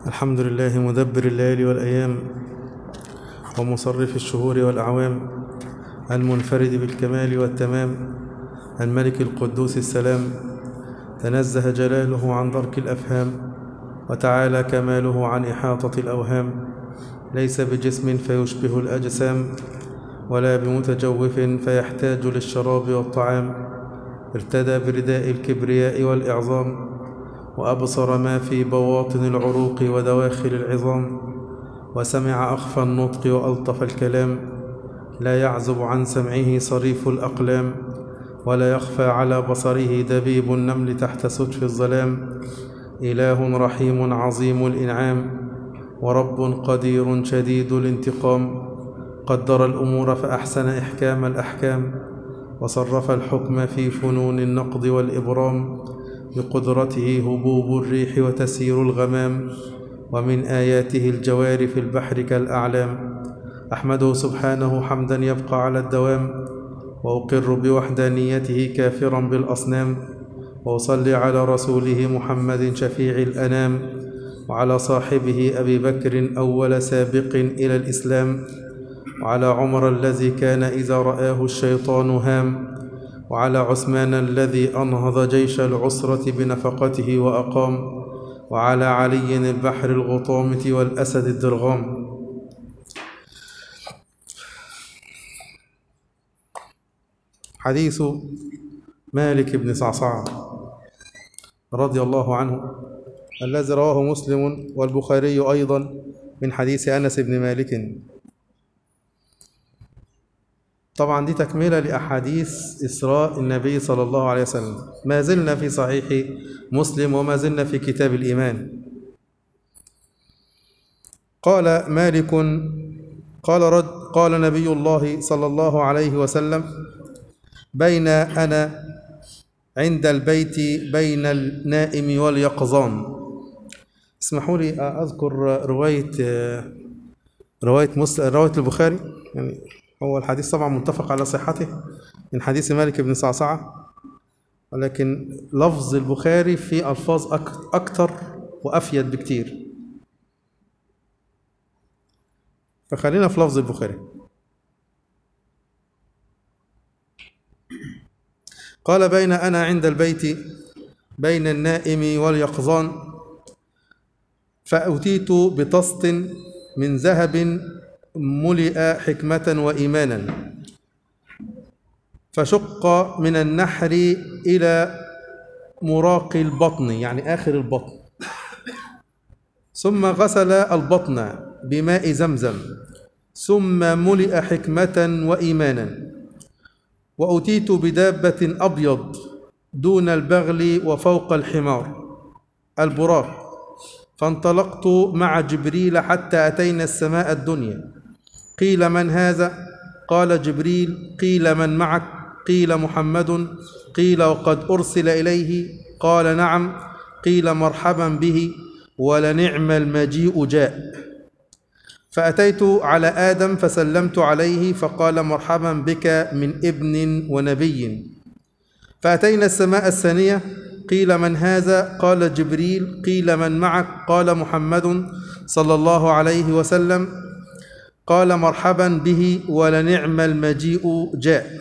الحمد لله مدبر الليالي والأيام ومصرف الشهور والأعوام المنفرد بالكمال والتمام الملك القدوس السلام تنزه جلاله عن درك الأفهام وتعالى كماله عن إحاطة الأوهام ليس بجسم فيشبه الأجسام ولا بمتجوف فيحتاج للشراب والطعام ارتدى برداء الكبرياء والإعظام وأبصر ما في بواطن العروق ودواخل العظام وسمع أخفى النطق وألطف الكلام لا يعزب عن سمعه صريف الأقلام ولا يخفى على بصره دبيب النمل تحت سجف الظلام إله رحيم عظيم الإنعام ورب قدير شديد الانتقام قدر الأمور فأحسن إحكام الأحكام وصرف الحكم في فنون النقض والإبرام بقدرته هبوب الريح وتسير الغمام ومن آياته الجوار في البحر كالأعلام أحمده سبحانه حمدا يبقى على الدوام وأقر بوحدانيته كافرا بالأصنام وأصلي على رسوله محمد شفيع الأنام وعلى صاحبه أبي بكر أول سابق إلى الإسلام وعلى عمر الذي كان إذا رآه الشيطان هام وعلى عثمان الذي أنهض جيش العسرة بنفقته وأقام وعلى علي البحر الغطامة والأسد الدرغام حديث مالك بن صعصع رضي الله عنه الذي رواه مسلم والبخاري أيضا من حديث أنس بن مالك طبعا دي تكملة لأحاديث إسراء النبي صلى الله عليه وسلم ما زلنا في صحيح مسلم وما زلنا في كتاب الإيمان قال مالك قال رد قال نبي الله صلى الله عليه وسلم بين أنا عند البيت بين النائم واليقظان اسمحوا لي أذكر رواية رواية مسلم رواية البخاري يعني هو الحديث طبعا متفق على صحته من حديث مالك بن صعصعة ولكن لفظ البخاري فيه ألفاظ أكتر وأفيد بكتير فخلينا في لفظ البخاري قال بين أنا عند البيت بين النائم واليقظان فأتيت بطست من ذهب ملئ حكمة وإيمانا فشق من النحر إلى مراق البطن يعني آخر البطن ثم غسل البطن بماء زمزم ثم ملئ حكمة وإيمانا وأتيت بدابة أبيض دون البغل وفوق الحمار البراق فانطلقت مع جبريل حتى أتينا السماء الدنيا قيل من هذا قال جبريل قيل من معك قيل محمد قيل وقد أرسل إليه قال نعم قيل مرحبا به ولنعم المجيء جاء فأتيت على آدم فسلمت عليه فقال مرحبا بك من ابن ونبي فأتينا السماء الثانية قيل من هذا قال جبريل قيل من معك قال محمد صلى الله عليه وسلم قال مرحبا به ولنعم المجيء جاء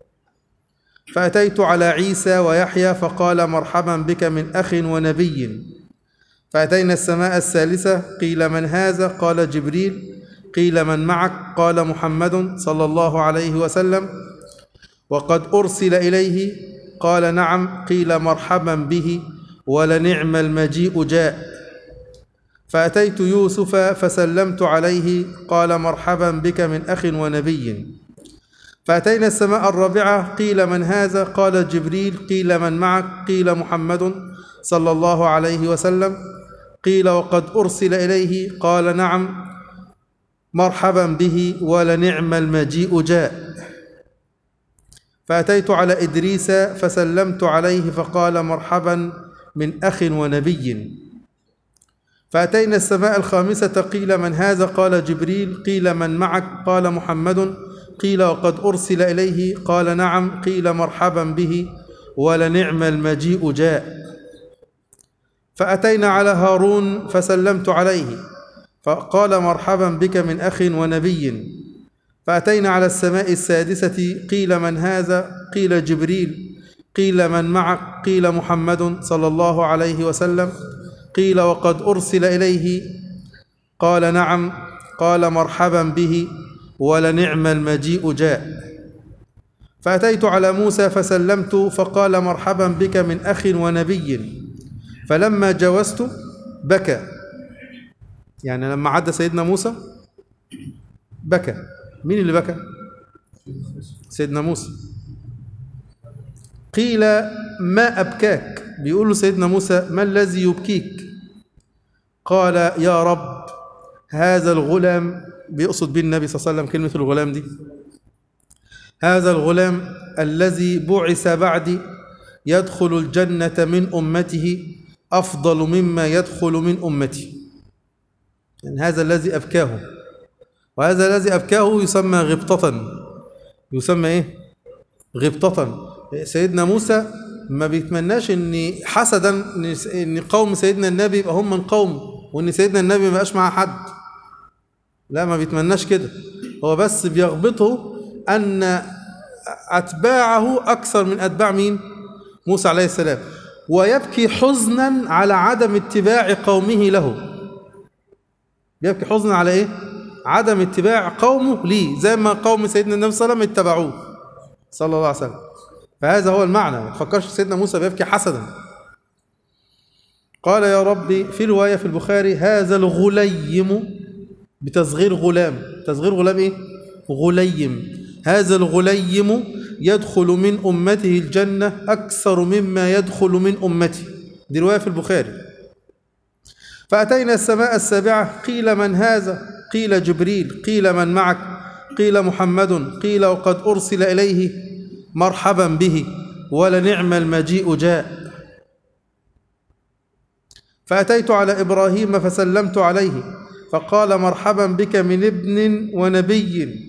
فأتيت على عيسى ويحيى فقال مرحبا بك من أخ ونبي فأتينا السماء الثالثة قيل من هذا قال جبريل قيل من معك قال محمد صلى الله عليه وسلم وقد أرسل إليه قال نعم قيل مرحبا به ولنعم المجيء جاء فأتيت يوسف فسلمت عليه قال مرحبا بك من أخ ونبي فأتينا السماء الرابعة قيل من هذا قال جبريل قيل من معك قيل محمد صلى الله عليه وسلم قيل وقد أرسل إليه قال نعم مرحبا به ولنعم المجيء جاء فأتيت على إدريس فسلمت عليه فقال مرحبا من أخ ونبي فأتينا السماء الخامسة قيل من هذا قال جبريل قيل من معك قال محمد قيل وقد أرسل إليه قال نعم قيل مرحبا به ولنعم المجيء جاء فأتينا على هارون فسلمت عليه فقال مرحبا بك من أخ ونبي فأتينا على السماء السادسة قيل من هذا قيل جبريل قيل من معك قيل محمد صلى الله عليه وسلم قيل وقد أرسل إليه قال نعم قال مرحبا به ولنعم المجيء جاء فأتيت على موسى فسلمت فقال مرحبا بك من أخ ونبي فلما جاوزت بكى يعني لما عدى سيدنا موسى بكى مين اللي بكى سيدنا موسى قيل ما أبكاك بيقول له سيدنا موسى ما الذي يبكيك قال يا رب هذا الغلام بيقصد به النبي صلى الله عليه وسلم كلمة الغلام دي هذا الغلام الذي بعث بعدي يدخل الجنة من أمته أفضل مما يدخل من أمتي يعني هذا الذي أبكاه وهذا الذي أبكاه يسمى غبطة يسمى إيه؟ غبطة سيدنا موسى ما بيتمناش ان حسدا ان قوم سيدنا النبي يبقى هم من قوم وان سيدنا النبي ما يبقاش معاه حد لا ما بيتمناش كده هو بس بيغبطه ان اتباعه اكثر من اتباع مين موسى عليه السلام ويبكي حزنا على عدم اتباع قومه له بيبكي حزنا على ايه عدم اتباع قومه ليه زي ما قوم سيدنا النبي صلى الله عليه وسلم اتبعوه صلى الله عليه وسلم فهذا هو المعنى ما تفكرش سيدنا موسى بيبكي حسدا قال يا ربي في رواية في البخاري هذا الغليم بتصغير غلام تصغير غلام ايه غليم هذا الغليم يدخل من أمته الجنة أكثر مما يدخل من أمتي دي رواية في البخاري فأتينا السماء السابعة قيل من هذا قيل جبريل قيل من معك قيل محمد قيل وقد أرسل إليه مرحبا به ولنعم المجيء جاء فأتيت على إبراهيم فسلمت عليه فقال مرحبا بك من ابن ونبي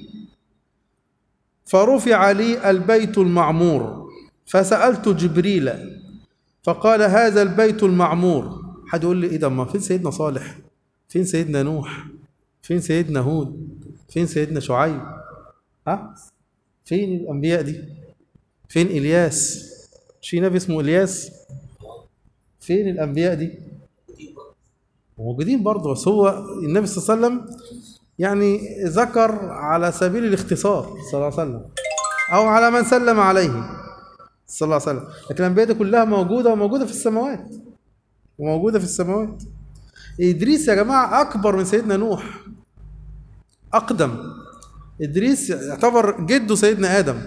فرفع لي البيت المعمور فسألت جبريل فقال هذا البيت المعمور حد يقول لي ايه ده ما فين سيدنا صالح فين سيدنا نوح فين سيدنا هود فين سيدنا شعيب ها فين الانبياء دي فين الياس مش في نبي اسمه الياس فين الانبياء دي موجودين برضه بس هو النبي صلى الله عليه وسلم يعني ذكر على سبيل الاختصار صلى الله عليه وسلم او على من سلم عليه صلى الله عليه وسلم لكن الانبياء دي كلها موجوده وموجوده في السماوات وموجوده في السماوات ادريس يا جماعه اكبر من سيدنا نوح اقدم ادريس يعتبر جده سيدنا ادم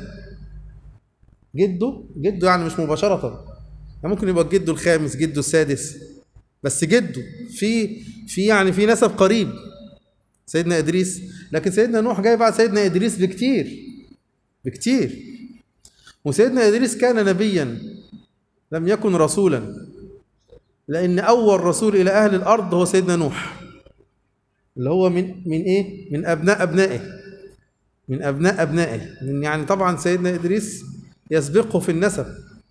جده جده يعني مش مباشره يعني ممكن يبقى جده الخامس جده السادس بس جده في في يعني في نسب قريب سيدنا ادريس لكن سيدنا نوح جاي بعد سيدنا ادريس بكتير بكتير وسيدنا ادريس كان نبيا لم يكن رسولا لان اول رسول الى اهل الارض هو سيدنا نوح اللي هو من من ايه من ابناء ابنائه من ابناء ابنائه من يعني طبعا سيدنا ادريس يسبقه في النسب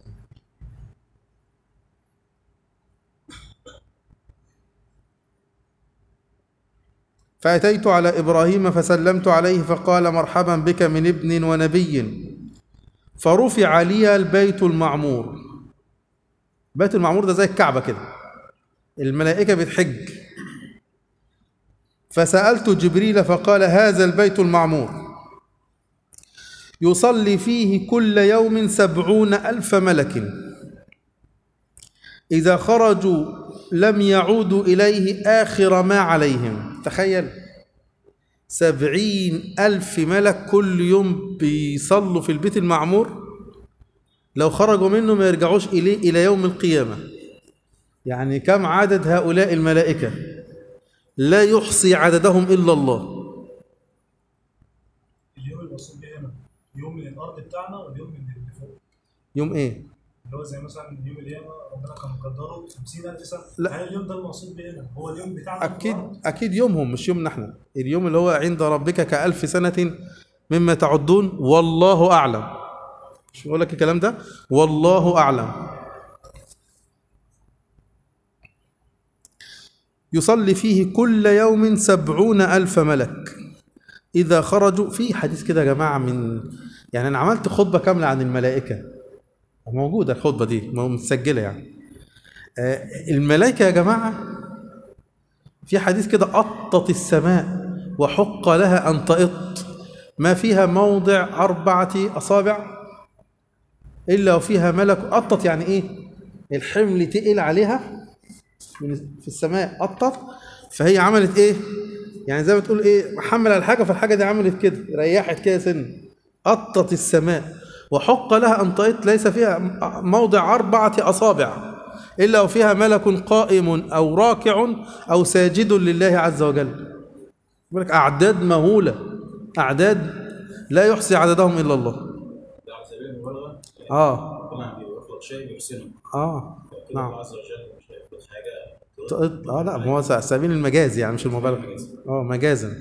فأتيت على إبراهيم فسلمت عليه فقال مرحبا بك من ابن ونبي فرفع لي البيت المعمور البيت المعمور ده زي الكعبة كده الملائكة بتحج فسألت جبريل فقال هذا البيت المعمور يصلي فيه كل يوم سبعون ألف ملك إذا خرجوا لم يعودوا إليه آخر ما عليهم تخيل سبعين ألف ملك كل يوم بيصلوا في البيت المعمور لو خرجوا منه ما يرجعوش إليه إلى يوم القيامة يعني كم عدد هؤلاء الملائكة لا يحصي عددهم إلا الله اليوم المقصود بيه هنا يوم من الارض بتاعنا واليوم من اللي فوق يوم إيه؟ اللي هو زي مثلا يوم القيامه ربنا كان مقدره 50000 سنه لا. هل اليوم ده المقصود بيه هنا هو اليوم بتاعنا في أكيد الأرض؟ أكيد يومهم مش يومنا إحنا اليوم اللي هو عند ربك كألف سنة مما تعدون والله أعلم مش بقول لك الكلام ده والله أعلم يصلي فيه كل يوم سبعون ألف ملك إذا خرجوا في حديث كده يا جماعة من يعني أنا عملت خطبة كاملة عن الملائكة موجودة الخطبة دي متسجلة يعني آه، الملائكة يا جماعة في حديث كده قطت السماء وحق لها أن تئط ما فيها موضع أربعة أصابع إلا وفيها ملك قطت يعني إيه الحمل تقل عليها من في السماء قطت فهي عملت إيه يعني زي ما تقول إيه حمل على حاجة فالحاجة دي عملت كده ريحت كده سن قطت السماء وحق لها أن تئط ليس فيها موضع أربعة أصابع إلا وفيها ملك قائم أو راكع أو ساجد لله عز وجل يقول لك أعداد مهولة أعداد لا يحصي عددهم إلا الله ده على سبيل المبالغه آه طبعا بيخلق شيء يحسنه آه كده نعم الله عز وجل مش هيخلق حاجه تقط- اه لا ما هو على سبيل المجاز يعني مش المبالغه اه مجازا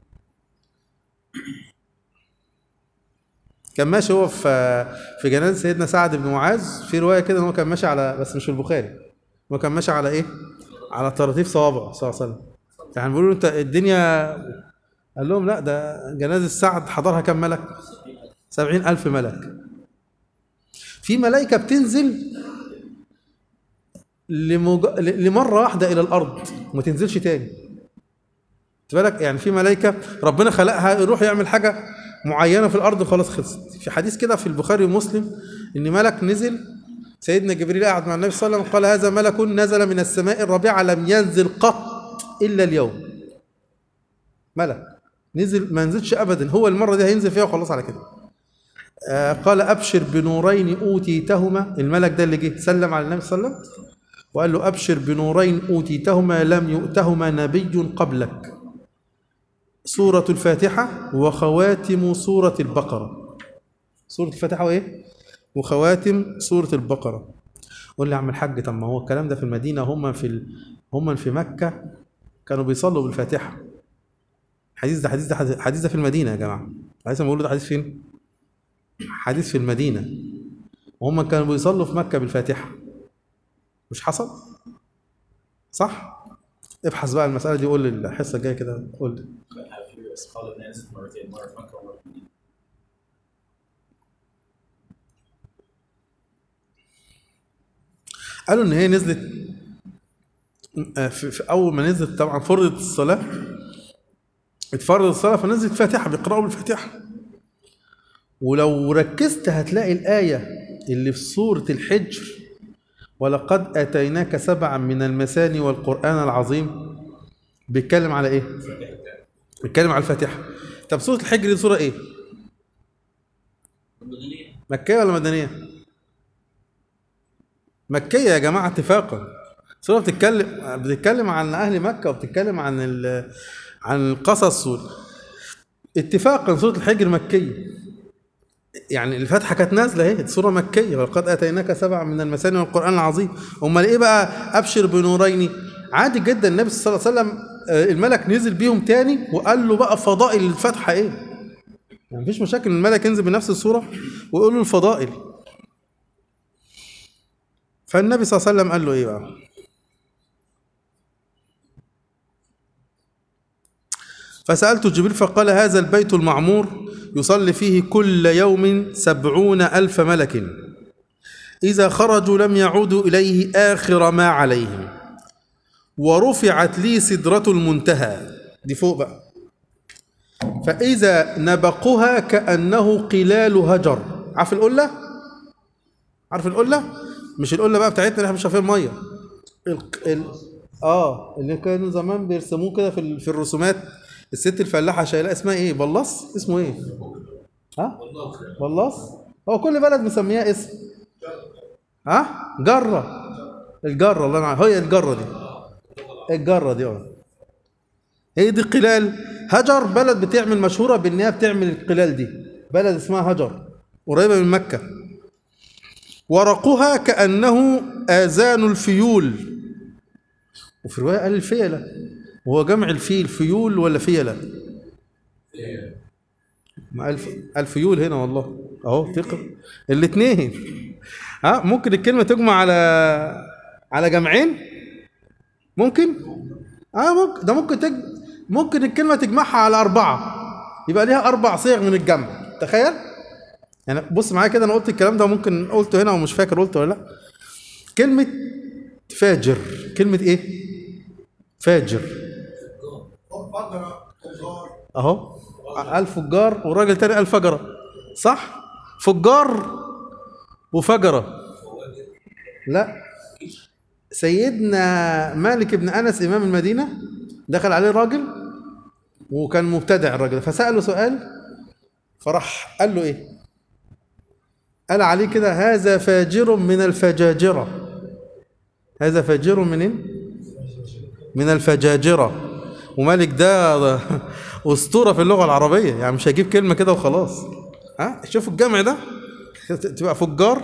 كان ماشي هو في في جنازه سيدنا سعد بن معاذ في روايه كده ان هو كان ماشي على بس مش في البخاري هو كان ماشي على ايه؟ على طراطيف صوابعه صلى الله عليه وسلم يعني بيقولوا له انت الدنيا قال لهم لا ده جنازه سعد حضرها كم ملك؟ سبعين ألف ملك في ملائكة بتنزل لمج... ل- لمرة واحدة إلى الأرض وما تنزلش تاني خد بالك يعني في ملائكة ربنا خلقها يروح يعمل حاجة معينة في الأرض خلاص خلصت في حديث كده في البخاري ومسلم إن ملك نزل سيدنا جبريل قعد مع النبي صلى الله عليه وسلم قال هذا ملك نزل من السماء الربيعة لم ينزل قط إلا اليوم ملك نزل ما نزلش أبدا هو المرة دي هينزل فيها وخلاص على كده آه، قال أبشر بنورين أوتيتهما الملك ده اللي جه سلم على النبي صلى الله عليه وسلم وقال له أبشر بنورين أوتيتهما لم يؤتهما نبي قبلك سورة الفاتحة وخواتم سورة البقرة سورة الفاتحة وإيه؟ وخواتم سورة البقرة قول لي يا عم الحاج طب ما هو الكلام ده في المدينة هم في ال... هم في مكة كانوا بيصلوا بالفاتحة حديث ده حديث ده حديث ده في المدينة يا جماعة عايز بقول ده حديث فين؟ حديث في المدينة وهم كانوا بيصلوا في مكة بالفاتحة مش حصل؟ صح؟ ابحث بقى المسألة دي قول لي الحصة الجاية كده قول لي في بس قال انها نزلت مرتين مره في مكه ومره في المدينه قالوا ان هي نزلت آه، في, في اول ما نزلت طبعا فرضت الصلاه اتفرض الصلاه فنزلت فاتحه بيقراوا بالفاتحه ولو ركزت هتلاقي الايه اللي في سوره الحجر ولقد اتيناك سبعا من المثاني والقران العظيم بيتكلم على ايه بيتكلم على الفاتحه طب سوره الحجر دي سوره ايه مكيه ولا مدنيه مكية يا جماعة اتفاقا سورة بتتكلم بتتكلم عن أهل مكة وبتتكلم عن ال... عن القصص وال... اتفاقا سورة الحجر مكية يعني الفاتحة كانت نازلة اهي سورة مكية ولقد آتيناك سبعا من المثاني والقرآن العظيم أمال إيه بقى أبشر بنورين عادي جدا النبي صلى الله عليه وسلم آه، الملك نزل بيهم تاني وقال له بقى فضائل الفاتحة إيه يعني مفيش مشاكل إن الملك ينزل بنفس السورة ويقول له الفضائل فالنبي صلى الله عليه وسلم قال له ايه بقى فسألت جبريل فقال هذا البيت المعمور يصلي فيه كل يوم سبعون ألف ملك إذا خرجوا لم يعودوا إليه آخر ما عليهم ورفعت لي سدرة المنتهى دي فوق بقى فإذا نبقها كأنه قلال هجر عارف القلة؟ عارف القلة؟ مش القلة بقى بتاعتنا اللي احنا مش عارفين المية ال... ال... اه اللي كانوا زمان بيرسموه كده في ال... في الرسومات الست الفلاحة شايلاه اسمها ايه؟ بلاص؟ اسمه ايه؟ ها؟ بلاص؟ هو كل بلد مسميها اسم ها؟ جرة الجرة الله ينعم هي الجرة دي الجرة دي اه هي دي قلال هجر بلد بتعمل مشهورة بانها بتعمل القلال دي بلد اسمها هجر قريبة من مكة ورقها كأنه آذان الفيول وفي رواية قال الفيلة وهو جمع الفيل فيول ولا فيلة ما الف الفيول هنا والله اهو ثقة الاثنين ها ممكن الكلمة تجمع على على جمعين ممكن اه ممكن ده ممكن تج... ممكن الكلمه تجمعها على اربعه يبقى ليها اربع صيغ من الجمع تخيل يعني بص معايا كده انا قلت الكلام ده ممكن قلته هنا ومش فاكر قلته ولا لا كلمه فاجر كلمه ايه فاجر اهو قال فجار والراجل تاني قال فجره صح فجار وفجره لا سيدنا مالك بن انس امام المدينه دخل عليه راجل وكان مبتدع الراجل فساله سؤال فراح قال له ايه قال عليه كده هذا فاجر من الفجاجره هذا فاجر منين من الفجاجره ومالك ده, ده اسطوره في اللغه العربيه يعني مش هجيب كلمه كده وخلاص ها شوفوا الجمع ده تبقى فجار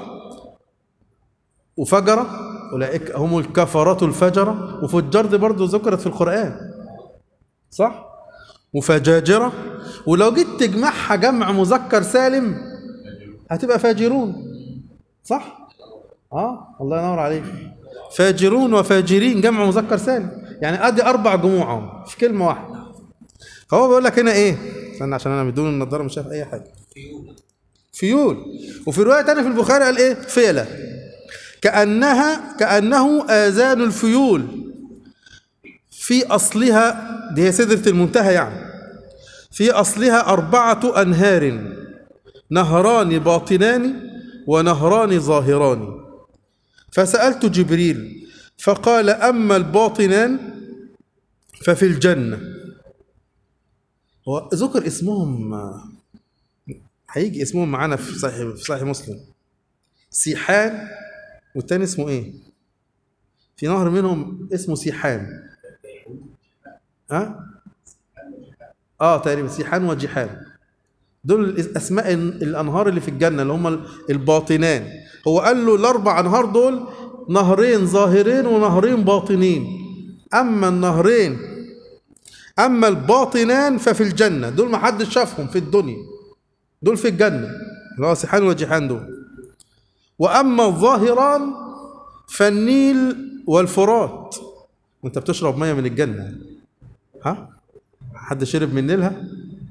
وفجرة أولئك هم الكفرة الفجرة وفجار دي برضو ذكرت في القرآن صح وفجاجرة ولو جيت تجمعها جمع مذكر سالم هتبقى فاجرون صح اه الله ينور عليك فاجرون وفاجرين جمع مذكر سالم يعني ادي اربع جموع اهو في كلمه واحده فهو بيقول لك هنا ايه استنى عشان انا بدون النضاره مش شايف اي حاجه فيول وفي روايه تانية في البخاري قال ايه فيله كانها كانه اذان الفيول في اصلها دي هي سدره المنتهى يعني في اصلها اربعه انهار نهران باطنان ونهران ظاهران فسالت جبريل فقال اما الباطنان ففي الجنه هو ذكر اسمهم هيجي اسمهم معانا في صحيح في صحيح مسلم سيحان والتاني اسمه ايه؟ في نهر منهم اسمه سيحان ها؟ اه تقريبا سيحان وجيحان دول اسماء الانهار اللي في الجنه اللي هم الباطنان هو قال له الاربع انهار دول نهرين ظاهرين ونهرين باطنين اما النهرين اما الباطنان ففي الجنه دول ما حدش شافهم في الدنيا دول في الجنه اللي هو سيحان وجيحان دول واما الظاهران فالنيل والفرات وانت بتشرب ميه من الجنه ها حد شرب من نيلها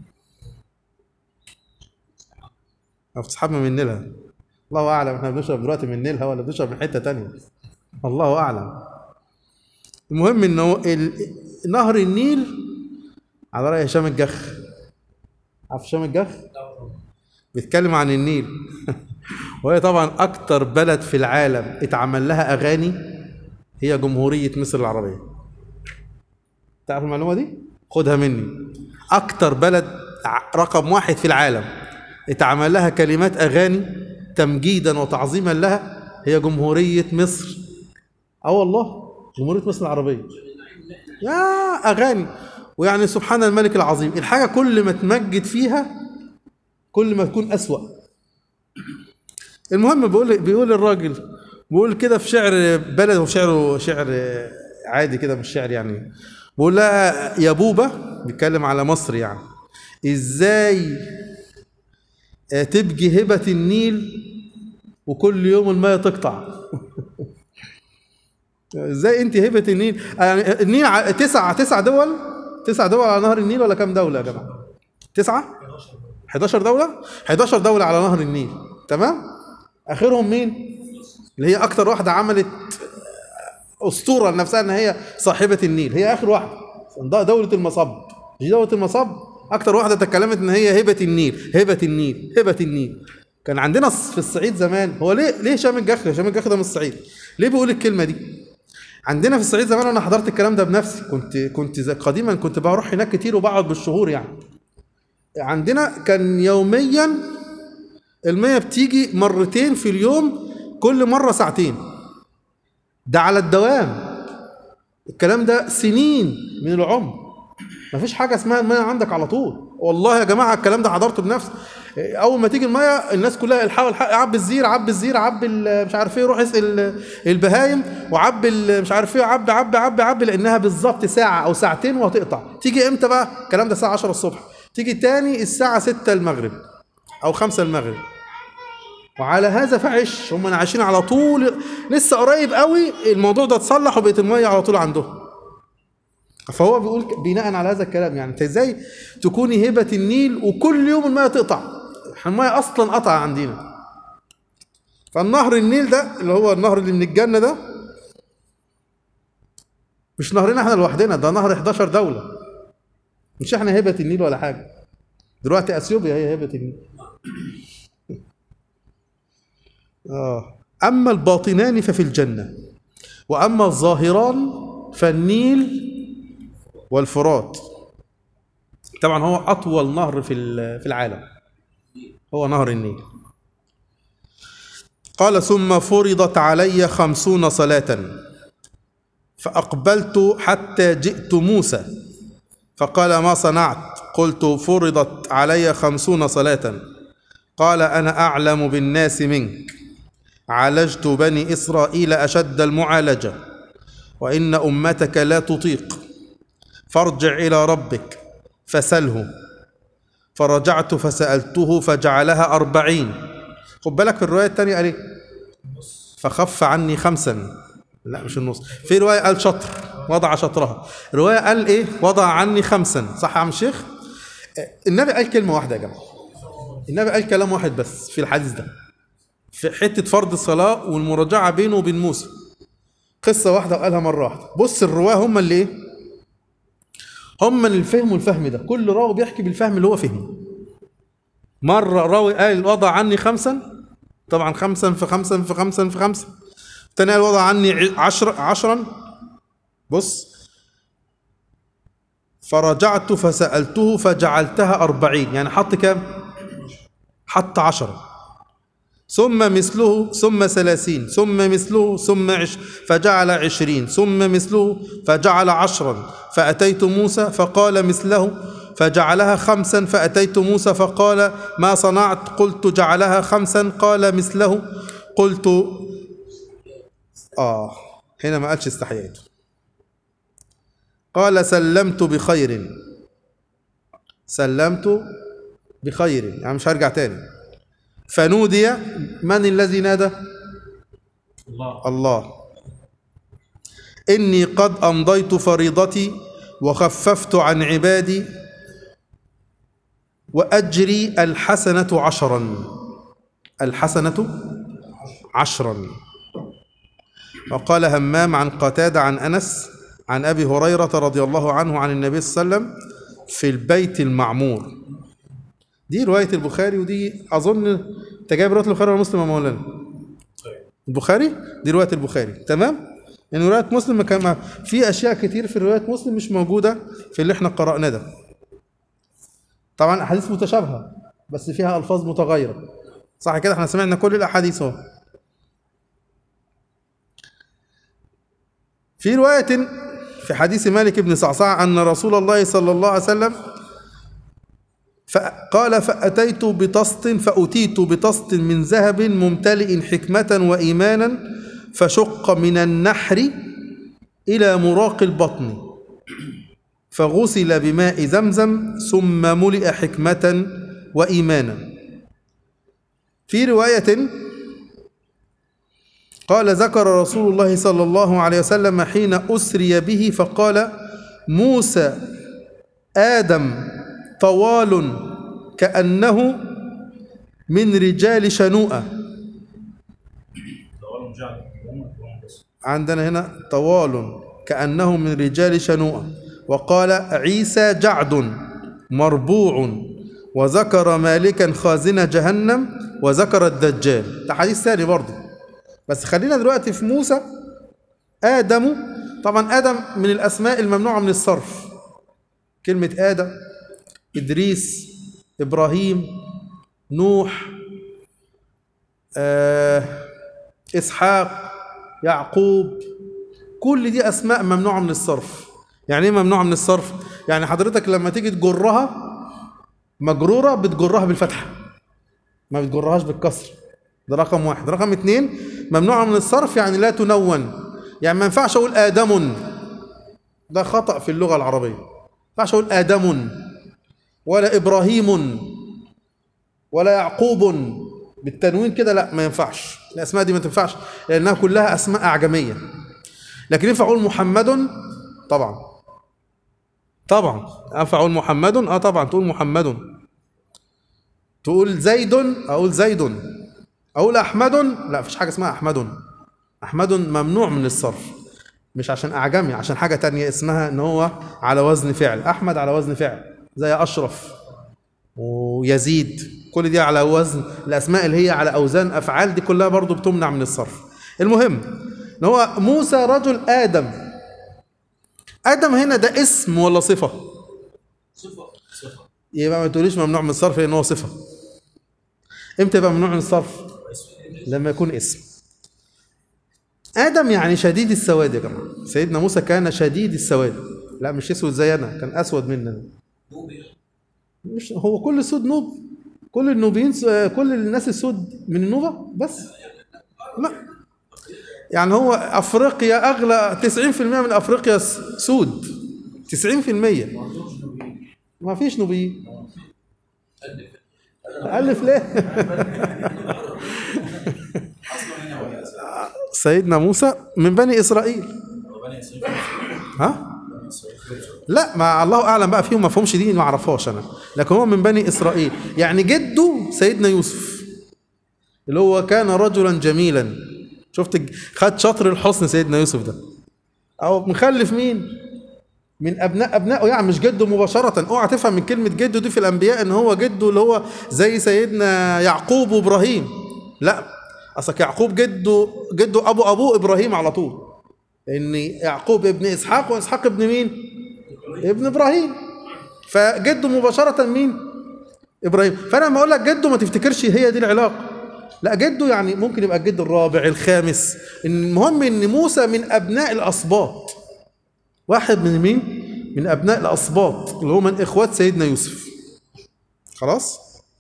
او بتسحب من نيلها الله اعلم احنا بنشرب دلوقتي من نيلها ولا بنشرب من حته تانية الله اعلم المهم انه ال... نهر النيل على راي هشام الجخ عارف هشام الجخ بيتكلم عن النيل وهي طبعا اكتر بلد في العالم اتعمل لها اغاني هي جمهوريه مصر العربيه تعرف المعلومه دي خدها مني اكتر بلد رقم واحد في العالم اتعمل لها كلمات اغاني تمجيدا وتعظيما لها هي جمهوريه مصر اه والله جمهوريه مصر العربيه يا اغاني ويعني سبحان الملك العظيم الحاجه كل ما تمجد فيها كل ما تكون اسوأ المهم بيقول بيقول الراجل بيقول كده في شعر بلد وشعره شعر عادي كده مش شعر يعني بيقول لها يا بوبة بيتكلم على مصر يعني ازاي تبقي هبة النيل وكل يوم المية تقطع ازاي انت هبة النيل يعني النيل تسع تسع دول تسع دول على نهر النيل ولا كام دولة يا جماعة تسعة 11 دولة 11 دولة على نهر النيل تمام اخرهم مين اللي هي اكتر واحده عملت اسطوره لنفسها ان هي صاحبه النيل هي اخر واحده دوله المصب دي دوله المصب اكتر واحده تكلمت ان هي هبه النيل هبه النيل هبه النيل كان عندنا في الصعيد زمان هو ليه ليه هشام الجخ هشام الجخ ده من الصعيد ليه بيقول الكلمه دي عندنا في الصعيد زمان انا حضرت الكلام ده بنفسي كنت كنت قديما كنت بروح هناك كتير وبقعد بالشهور يعني عندنا كان يوميا المية بتيجي مرتين في اليوم كل مرة ساعتين ده على الدوام الكلام ده سنين من العمر مفيش حاجة اسمها المية عندك على طول والله يا جماعة الكلام ده حضرته بنفسي أول ما تيجي المية الناس كلها الحق الحق عب الزير عب الزير عب مش عارف ايه روح اسأل البهايم وعب مش عارف ايه عب عب عب عب لأنها بالظبط ساعة أو ساعتين وهتقطع تيجي امتى بقى؟ الكلام ده الساعة 10 الصبح تيجي تاني الساعة 6 المغرب أو 5 المغرب وعلى هذا فعش هم عايشين على طول لسه قريب قوي الموضوع ده اتصلح وبقت الميه على طول عندهم فهو بيقول ك- بناء على هذا الكلام يعني انت ازاي تكوني هبه النيل وكل يوم الميه تقطع احنا الميه اصلا قطع عندنا فالنهر النيل ده اللي هو النهر اللي من الجنه ده مش نهرنا احنا لوحدنا ده نهر 11 دوله مش احنا هبه النيل ولا حاجه دلوقتي اثيوبيا هي هبه النيل اه اما الباطنان ففي الجنه واما الظاهران فالنيل والفرات طبعا هو اطول نهر في ال- في العالم هو نهر النيل قال ثم فرضت علي خمسون صلاة فأقبلت حتى جئت موسى فقال ما صنعت قلت فرضت علي خمسون صلاة قال أنا أعلم بالناس منك عالجت بني إسرائيل أشد المعالجة وإن أمتك لا تطيق فارجع إلى ربك فسله فرجعت فسألته فجعلها أربعين خد بالك في الرواية الثانية قال إيه فخف عني خمسا لا مش النص في رواية قال شطر وضع شطرها رواية قال إيه وضع عني خمسا صح يا عم الشيخ النبي قال كلمة واحدة يا جماعة النبي قال كلام واحد بس في الحديث ده في حتة فرض الصلاة والمراجعة بينه وبين موسى قصة واحدة وقالها مرة واحدة بص الرواة هم اللي ايه هم اللي فهموا الفهم ده كل راوي بيحكي بالفهم اللي هو فهمه مرة راوي قال وضع عني خمسا طبعا خمسا في خمسا في خمسا في خمسا التاني قال وضع عني ع- عشر عشرا بص فرجعت فسألته فجعلتها أربعين يعني حط كام حط عشرة ثم مثله ثم ثلاثين ثم مثله ثم عش فجعل عشرين ثم مثله فجعل عشرا فأتيت موسى فقال مثله فجعلها خمسا فأتيت موسى فقال ما صنعت قلت جعلها خمسا قال مثله قلت آه هنا ما قالش استحييت قال سلمت بخير سلمت بخير يعني مش هرجع تاني فنودي من الذي نادى الله الله إني قد أمضيت فريضتي وخففت عن عبادي وأجري الحسنة عشرا الحسنة عشرا وقال همام عن قتادة عن أنس عن أبي هريرة رضي الله عنه عن النبي صلى الله عليه وسلم في البيت المعمور دي رواية البخاري ودي أظن أنت جايب رواية البخاري ولا مسلم يا مولانا؟ البخاري دي رواية البخاري تمام؟ يعني رواية مسلم ما كان في أشياء كتير في رواية مسلم مش موجودة في اللي احنا قرأناه ده طبعا أحاديث متشابهة بس فيها ألفاظ متغيرة صح كده احنا سمعنا كل الأحاديث اهو في رواية في حديث مالك بن صعصع أن رسول الله صلى الله عليه وسلم فقال فأتيت بطست فأتيت بطست من ذهب ممتلئ حكمة وإيمانا فشق من النحر إلى مراق البطن فغسل بماء زمزم ثم ملئ حكمة وإيمانا في رواية قال ذكر رسول الله صلى الله عليه وسلم حين أسري به فقال موسى آدم طوال كأنه من رجال شنوءة دوام جعل دوام بس عندنا هنا طوال كأنه من رجال شنوءة وقال عيسى جعد مربوع وذكر مالكا خازن جهنم وذكر الدجال ده حديث ثاني برضه بس خلينا دلوقتي في موسى آدم طبعا آدم من الأسماء الممنوعة من الصرف كلمة آدم إدريس إبراهيم نوح آه إسحاق يعقوب كل دي أسماء ممنوعة من الصرف يعني إيه ممنوعة من الصرف؟ يعني حضرتك لما تيجي تجرها مجرورة بتجرها بالفتحة ما بتجرهاش بالكسر ده رقم واحد رقم اتنين ممنوعة من الصرف يعني لا تنون يعني ما ينفعش أقول آدم ده خطأ في اللغة العربية ما ينفعش أقول آدم ولا إبراهيم ولا يعقوب بالتنوين كده لا ما ينفعش الأسماء دي ما تنفعش لأنها كلها أسماء أعجمية لكن ينفع أقول محمد طبعا طبعا أنفع أقول محمد اه طبعا تقول محمد تقول زيد أقول زيد أقول أحمد لا مفيش حاجة اسمها أحمد أحمد ممنوع من الصرف مش عشان أعجمي عشان حاجة تانية اسمها إن هو على وزن فعل أحمد على وزن فعل زي أشرف ويزيد كل دي على وزن الأسماء اللي هي على أوزان أفعال دي كلها برضو بتمنع من الصرف المهم إن هو موسى رجل آدم آدم هنا ده اسم ولا صفة؟ صفة صفة يبقى ما تقوليش ممنوع من الصرف لأن هو صفة امتى يبقى ممنوع من الصرف؟ لما يكون اسم آدم يعني شديد السواد يا جماعة سيدنا موسى كان شديد السواد لا مش اسود زي أنا كان أسود مننا مش هو كل السود نوب كل النوبيين س- كل الناس السود من النوبة بس لا يعني هو أفريقيا أغلى 90% من أفريقيا س- سود 90% ما فيش نوبيين ألف ليه سيدنا موسى من بني إسرائيل بني إسرائيل ها لا ما الله اعلم بقى فيهم ما فهمش دي ما اعرفهاش انا لكن هو من بني اسرائيل يعني جده سيدنا يوسف اللي هو كان رجلا جميلا شفت الج- خد شطر الحسن سيدنا يوسف ده او مخلف مين من ابناء ابنائه يعني مش جده مباشره اوعى تفهم من كلمه جده دي في الانبياء ان هو جده اللي هو زي سيدنا يعقوب وابراهيم لا اصلك يعقوب جده جده ابو ابوه ابراهيم على طول لان يعقوب ابن اسحاق واسحاق ابن مين ابن ابراهيم فجده مباشره مين ابراهيم فانا لما اقول لك جده ما تفتكرش هي دي العلاقه لا جده يعني ممكن يبقى الجد الرابع الخامس المهم ان موسى من ابناء الاسباط واحد من مين من ابناء الاسباط اللي هو من اخوات سيدنا يوسف خلاص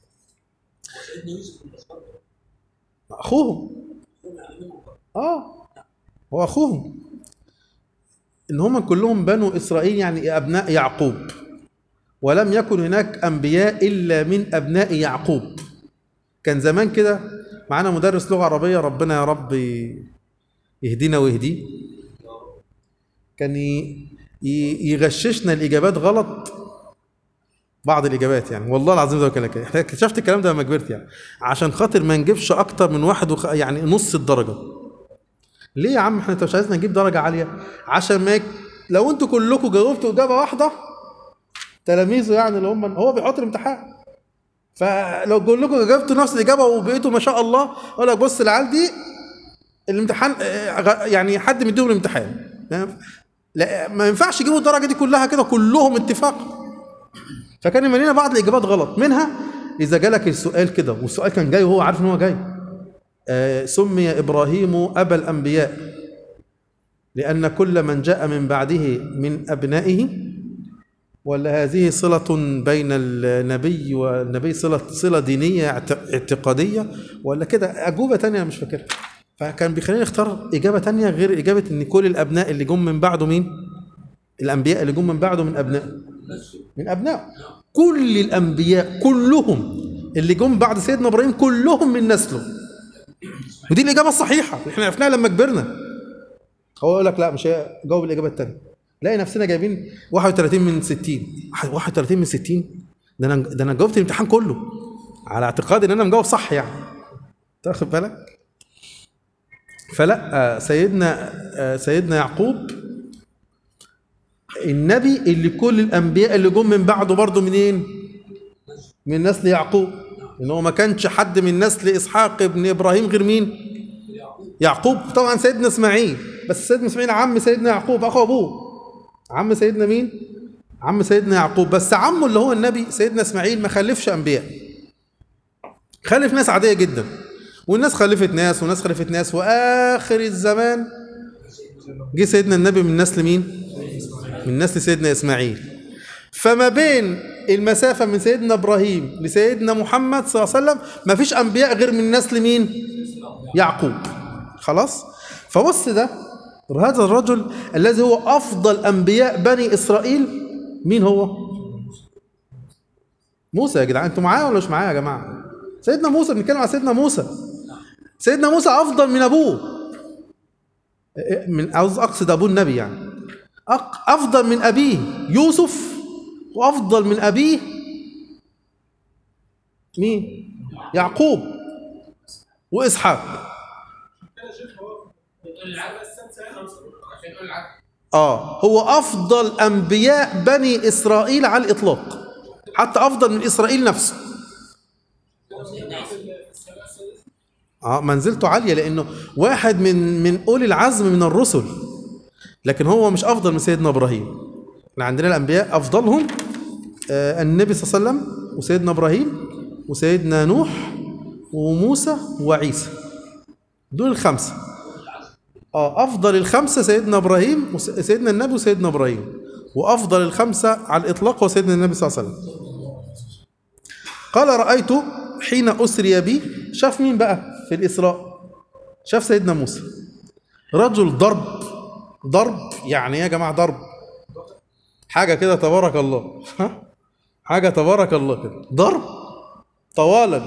اخوهم اه هو اخوهم ان هم كلهم بنو اسرائيل يعني ابناء يعقوب ولم يكن هناك انبياء الا من ابناء يعقوب كان زمان كده معانا مدرس لغه عربيه ربنا يا رب يهدينا ويهديه كان ي- ي- يغششنا الاجابات غلط بعض الاجابات يعني والله العظيم ده كان كده احنا اكتشفت الكلام ده لما كبرت يعني عشان خاطر ما نجيبش اكتر من واحد وخ... يعني نص الدرجه ليه يا عم احنا انت مش عايزنا نجيب درجه عاليه عشان ما يك... لو انتوا كلكم جاوبتوا اجابه واحده تلاميذه يعني اللي هم هو بيحط الامتحان فلو كلكم جاوبتوا نفس الاجابه وبقيتوا ما شاء الله اقول لك بص العيال دي الامتحان اه، غ- يعني حد مديهم الامتحان لا ما ينفعش يجيبوا الدرجه دي كلها كده كلهم اتفاق فكان يملينا بعض الاجابات غلط منها اذا جالك السؤال كده والسؤال كان جاي وهو عارف ان هو جاي آه، سمي ابراهيم ابا الانبياء لان كل من جاء من بعده من ابنائه ولا هذه صلة بين النبي والنبي صلة صلة دينية اعت- اعتقادية ولا كده أجوبة تانية أنا مش فاكرها فكان بيخليني اختار إجابة تانية غير إجابة إن كل الأبناء اللي جم من بعده مين؟ الأنبياء اللي جم من بعده من أبنائه من أبنائه كل الأنبياء كلهم اللي جم بعد سيدنا إبراهيم كلهم من نسله ودي الإجابة الصحيحة احنا عرفناها لما كبرنا هو يقول لك لا مش هي جاوب الإجابة التانية لاقي نفسنا جايبين 31 من 60 31 من 60 ده انا ده انا جاوبت الامتحان كله على اعتقاد ان انا مجاوب صح يعني تاخد بالك فلا آه، سيدنا آه، سيدنا يعقوب النبي اللي كل الانبياء اللي جم من بعده برضه منين من نسل يعقوب ان هو ما كانش حد من نسل اسحاق ابن ابراهيم غير مين يعقوب طبعا سيدنا اسماعيل بس سيدنا اسماعيل عم سيدنا يعقوب اخو ابوه عم سيدنا مين عم سيدنا يعقوب بس عمه اللي هو النبي سيدنا اسماعيل ما خلفش انبياء خلف ناس عاديه جدا والناس خلفت ناس وناس خلفت ناس واخر الزمان جه سيدنا النبي من نسل مين من نسل سيدنا اسماعيل فما بين المسافه من سيدنا ابراهيم لسيدنا محمد صلى الله عليه وسلم ما فيش انبياء غير من نسل مين يعقوب خلاص فبص ده هذا الرجل الذي هو افضل انبياء بني اسرائيل مين هو موسى يا جدعان انتوا معايا ولا مش معايا يا جماعه سيدنا موسى بنتكلم على سيدنا موسى سيدنا موسى افضل من ابوه من عاوز اقصد ابوه النبي يعني أق- افضل من ابيه يوسف وأفضل من أبيه مين؟ يعقوب وإسحاق آه هو أفضل أنبياء بني إسرائيل على الإطلاق حتى أفضل من إسرائيل نفسه اه منزلته عاليه لانه واحد من من اولي العزم من الرسل لكن هو مش افضل من سيدنا ابراهيم احنا عندنا الانبياء افضلهم آه النبي صلى الله عليه وسلم وسيدنا ابراهيم وسيدنا نوح وموسى وعيسى دول الخمسه اه افضل الخمسه سيدنا ابراهيم وسيدنا النبي وسيدنا ابراهيم وافضل الخمسه على الاطلاق هو سيدنا النبي صلى الله عليه وسلم قال رأيت حين أسري بي شاف مين بقى في الإسراء شاف سيدنا موسى رجل ضرب ضرب يعني إيه يا جماعة ضرب حاجة كده تبارك الله ها؟ حاجة تبارك الله كده ضرب طوالا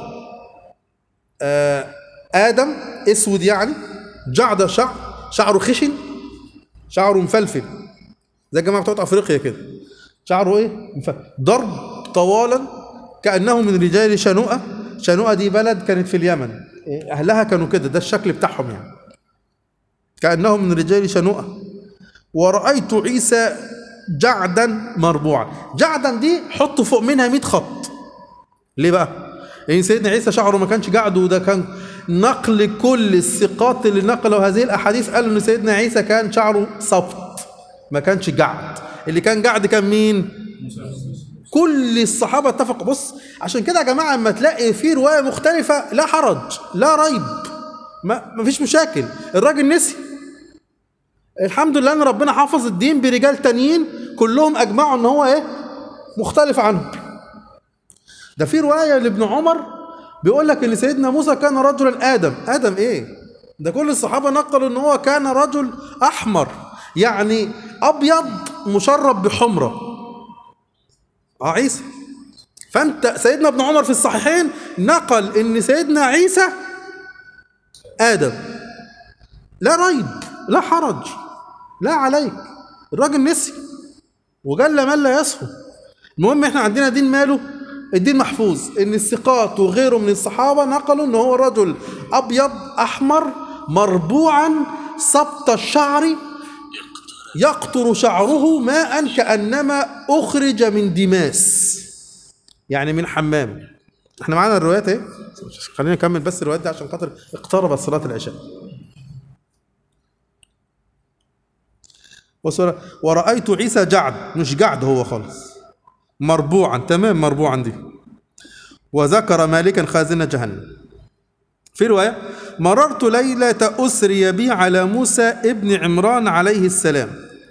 آه آدم اسود يعني جعد شعر شعره خشن شعره مفلفل زي الجماعة بتوع أفريقيا كده شعره إيه مفلفل ضرب طوالا كأنه من رجال شنوءة شنوءة دي بلد كانت في اليمن أهلها كانوا كده ده الشكل بتاعهم يعني كأنه من رجال شنوءة ورأيت عيسى جعدا مربوعا جعدا دي حط فوق منها 100 خط ليه بقى؟ يعني سيدنا عيسى شعره ما كانش جعد وده كان نقل كل الثقات اللي نقلوا هذه الأحاديث قالوا إن سيدنا عيسى كان شعره صبت ما كانش جعد اللي كان جعد كان مين؟ كل الصحابة اتفقوا بص عشان كده يا جماعة لما تلاقي في رواية مختلفة لا حرج لا ريب ما مفيش مشاكل الراجل نسي الحمد لله ان ربنا حافظ الدين برجال تانيين كلهم اجمعوا ان هو ايه مختلف عنهم ده في رواية لابن عمر بيقول لك ان سيدنا موسى كان رجلا ادم ادم ايه ده كل الصحابة نقلوا ان هو كان رجل احمر يعني ابيض مشرب بحمره اه عيسى فانت سيدنا ابن عمر في الصحيحين نقل ان سيدنا عيسى ادم لا ريب لا حرج لا عليك الراجل نسي وجل من لا يسهو المهم احنا عندنا دين ماله الدين محفوظ ان الثقات وغيره من الصحابه نقلوا ان هو رجل ابيض احمر مربوعا سبط الشعر يقطر شعره ماء كأنما أخرج من دماس يعني من حمام احنا معانا الروايات ايه خلينا نكمل بس الروايات دي عشان خاطر اقتربت صلاة العشاء وسورة ورأيت عيسى جعد مش جعد هو خالص مربوعا تمام مربوعا دي وذكر مالكا خازن جهنم في رواية مررت ليلة أسري بي على موسى ابن عمران عليه السلام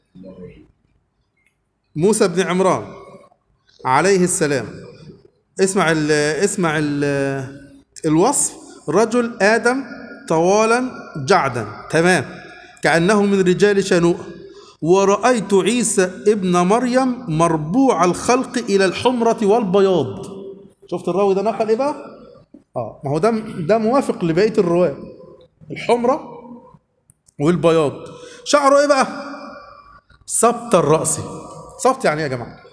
موسى بن عمران عليه السلام اسمع ال اسمع ال الوصف رجل آدم طوالا جعدا تمام كأنه من رجال شنوء ورأيت عيسى ابن مريم مربوع الخلق إلى الحمرة والبياض شفت الراوي ده نقل إيه بقى؟ اه ما هو ده ده موافق لبقيه الرواه الحمره والبياض شعره ايه بقى سبط الراس سبط يعني ايه يا جماعه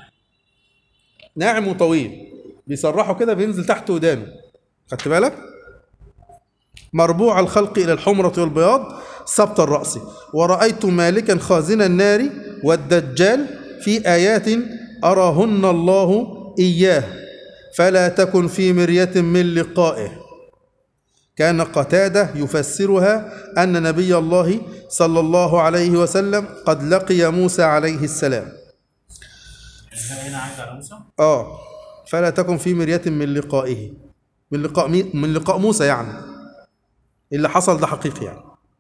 ناعم وطويل بيسرحه كده بينزل تحت ودانه خدت بالك مربوع الخلق الى الحمره والبياض سبط الراس ورايت مالكا خازن النار والدجال في ايات اراهن الله اياه فلا تكن في مرية من لقائه كان قتادة يفسرها أن نبي الله صلى الله عليه وسلم قد لقي موسى عليه السلام يعني هنا عايز على موسى آه فلا تكن في مرية من لقائه من لقاء مي من لقاء موسى يعني اللي حصل ده حقيقي يعني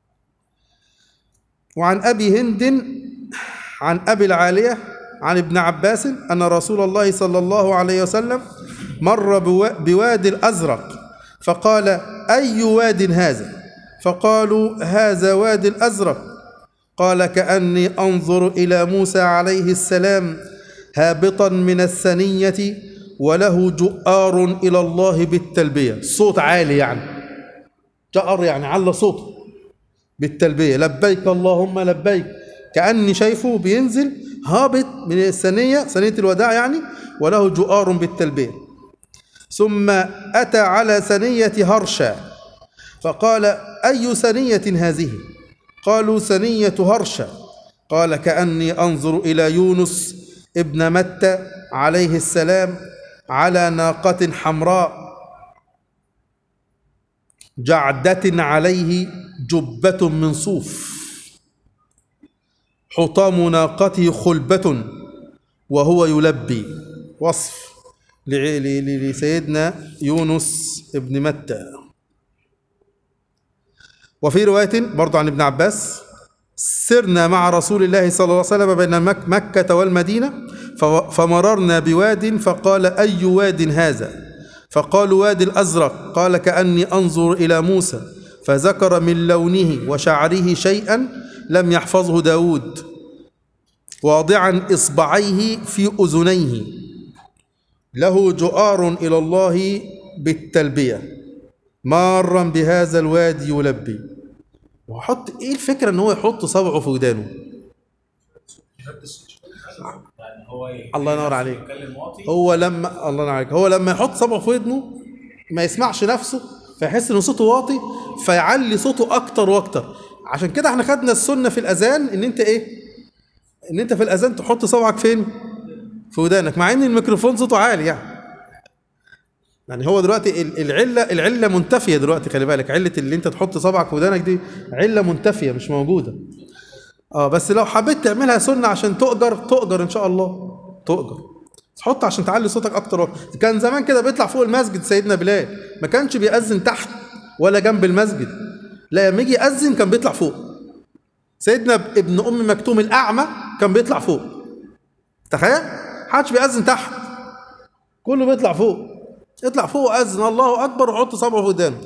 وعن أبي هند عن أبي العالية عن ابن عباس أن رسول الله صلى الله عليه وسلم مر بوا- بوادي الأزرق فقال أي واد هذا فقالوا هذا وادي الأزرق قال كأني أنظر إلى موسى عليه السلام هابطا من الثنية وله جؤار إلى الله بالتلبية صوت عالي يعني جأر يعني على صوته بالتلبية لبيك اللهم لبيك كأني شايفه بينزل هابط من الثانية ثانية الوداع يعني وله جؤار بالتلبية ثم أتى على ثنية هرشا فقال أي ثنية هذه قالوا ثنية هرشا قال كأني أنظر إلى يونس ابن متى عليه السلام على ناقة حمراء جعدة عليه جبة من صوف حطام ناقته خلبة وهو يلبي وصف لع- ل- ل- لسيدنا يونس ابن متى وفي رواية برضو عن ابن عباس سرنا مع رسول الله صلى الله عليه وسلم بين مك مكة والمدينة فو- فمررنا بواد فقال أي واد هذا فقالوا وادي الأزرق قال كأني أنظر إلى موسى فذكر من لونه وشعره شيئا لم يحفظه داود واضعا إصبعيه في أذنيه له جؤار إلى الله بالتلبية مارا بهذا الوادي يلبي وحط ايه الفكره ان هو يحط صبعه في ودانه يعني هو ي- الله ينور عليك. يتكلم واطي هو لما الله ينور عليك هو لما يحط صبعه في ودنه ما يسمعش نفسه فيحس ان صوته واطي فيعلي صوته اكتر واكتر عشان كده احنا خدنا السنه في الاذان ان انت ايه ان انت في الاذان تحط صبعك فين في ودانك مع ان الميكروفون صوته عالي يعني يعني هو دلوقتي ال- العله العله منتفيه دلوقتي خلي بالك عله اللي انت تحط صبعك في ودانك دي عله منتفيه مش موجوده اه بس لو حبيت تعملها سنه عشان تؤجر تؤجر ان شاء الله تؤجر تحط عشان تعلي صوتك اكتر وقت كان زمان كده بيطلع فوق المسجد سيدنا بلال ما كانش بيأذن تحت ولا جنب المسجد لا لما يجي يأذن كان بيطلع فوق سيدنا ابن ام مكتوم الاعمى كان بيطلع فوق تخيل محدش بيأذن تحت كله بيطلع فوق يطلع فوق وأذن الله اكبر وحط صبعه في ودانه